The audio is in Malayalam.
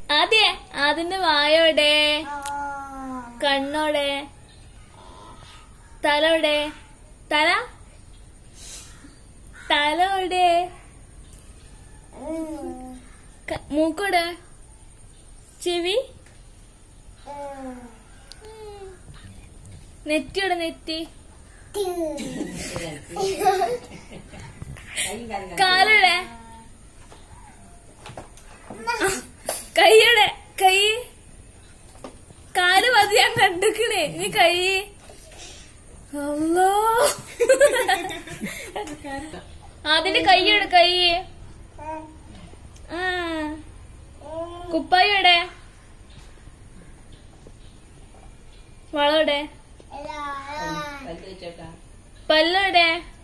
ആദ്യേ അതിന്റെ വായോടെ കണ്ണോടെ തലോടെ തല തലോടെ ക- മൂക്കോടെ ചെവി നെറ്റിയോടെ നെറ്റി കാലോടെ കൈയുടെ കൈ കാല് മതി ഞാൻ കണ്ടിക്കണേ നീ കൈ അല്ലോ അതിന്റെ കൈയുടെ കൈ ആ കുപ്പായുടെ വളയുടെ പല്ലോടെ